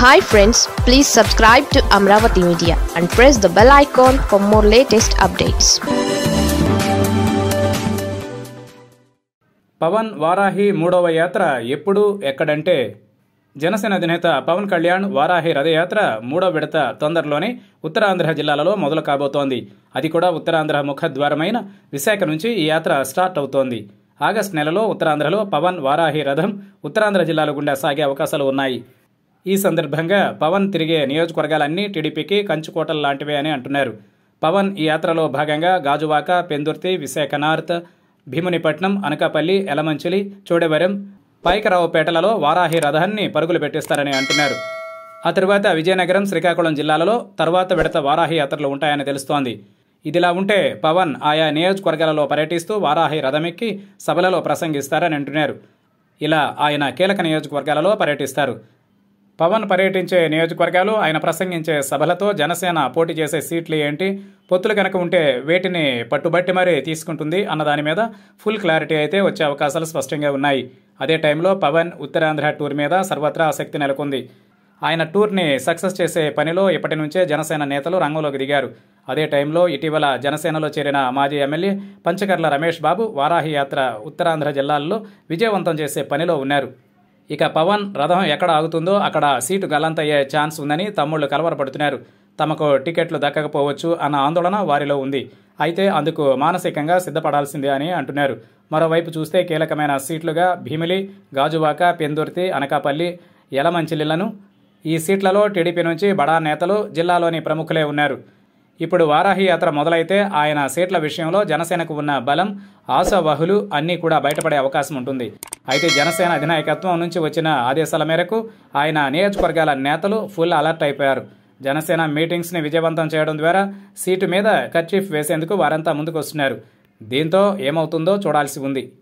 hi friends please subscribe to Amaravati media and press the bell icon for more latest updates Pawan Varahi మూడవ యాత్ర ఎప్పుడు ఎక్కడంటే జనసేన అధినేత పవన్ కళ్యాణ్ వారాహి రథయాత్ర మూడో విడత తొందరలోనే ఉత్తరాంధ్ర జిల్లాలలో మొదలు కాబోతోంది అది కూడా ఉత్తరాంధ్ర ముఖద్వారమైన విశాఖ నుంచి ఈ యాత్ర స్టార్ట్ అవుతోంది ఆగస్టు నెలలో ఉత్తరాంధ్రలో పవన్ వారాహి రథం ఉత్తరాంధ్ర జిల్లాల గుండా సాగే అవకాశాలు ఉన్నాయి ఈ సందర్భంగా పవన్ తిరిగే నియోజకవర్గాలన్నీ టీడీపీకి కంచుకోటలు లాంటివే అని అంటున్నారు పవన్ ఈ యాత్రలో భాగంగా గాజువాక పెందుర్తి విశాఖ నార్త్ భీమునిపట్నం అనకాపల్లి ఎలమంచిలి చోడవరం పాయకరావుపేటలలో వారాహి రథాన్ని పరుగులు పెట్టిస్తారని అంటున్నారు ఆ తరువాత విజయనగరం శ్రీకాకుళం జిల్లాలలో తర్వాత విడత వారాహి యాత్రలు ఉంటాయని తెలుస్తోంది ఇదిలా ఉంటే పవన్ ఆయా నియోజకవర్గాలలో పర్యటిస్తూ వారాహి రథమెక్కి సభలలో ప్రసంగిస్తారని అంటున్నారు ఇలా ఆయన కీలక నియోజకవర్గాలలో పర్యటిస్తారు పవన్ పర్యటించే నియోజకవర్గాలు ఆయన ప్రసంగించే సభలతో జనసేన పోటీ చేసే సీట్లు ఏంటి పొత్తులు కనుక ఉంటే వేటిని పట్టుబట్టి మరీ తీసుకుంటుంది అన్న దాని మీద ఫుల్ క్లారిటీ అయితే వచ్చే అవకాశాలు స్పష్టంగా ఉన్నాయి అదే టైంలో పవన్ ఉత్తరాంధ్ర టూర్ మీద సర్వత్రా ఆసక్తి నెలకొంది ఆయన టూర్ని సక్సెస్ చేసే పనిలో ఇప్పటి నుంచే జనసేన నేతలు రంగంలోకి దిగారు అదే టైంలో ఇటీవల జనసేనలో చేరిన మాజీ ఎమ్మెల్యే పంచకర్ల రమేష్ బాబు వారాహి యాత్ర ఉత్తరాంధ్ర జిల్లాల్లో విజయవంతం చేసే పనిలో ఉన్నారు ఇక పవన్ రథం ఎక్కడ ఆగుతుందో అక్కడ సీటు గల్లంతయ్యే ఛాన్స్ ఉందని తమ్ముళ్లు కలవరపడుతున్నారు తమకు టికెట్లు దక్కకపోవచ్చు అన్న ఆందోళన వారిలో ఉంది అయితే అందుకు మానసికంగా సిద్ధపడాల్సిందే అని అంటున్నారు మరోవైపు చూస్తే కీలకమైన సీట్లుగా భీమిలి గాజువాక పెందుర్తి అనకాపల్లి యలమంచిలిలను ఈ సీట్లలో టీడీపీ నుంచి బడా నేతలు జిల్లాలోని ప్రముఖులే ఉన్నారు ఇప్పుడు వారాహి యాత్ర మొదలైతే ఆయన సీట్ల విషయంలో జనసేనకు ఉన్న బలం ఆశావహులు అన్నీ కూడా బయటపడే అవకాశం ఉంటుంది అయితే జనసేన అధినాయకత్వం నుంచి వచ్చిన ఆదేశాల మేరకు ఆయన నియోజకవర్గాల నేతలు ఫుల్ అలర్ట్ అయిపోయారు జనసేన మీటింగ్స్ని విజయవంతం చేయడం ద్వారా సీటు మీద కర్చీఫ్ వేసేందుకు వారంతా ముందుకు వస్తున్నారు దీంతో ఏమవుతుందో చూడాల్సి ఉంది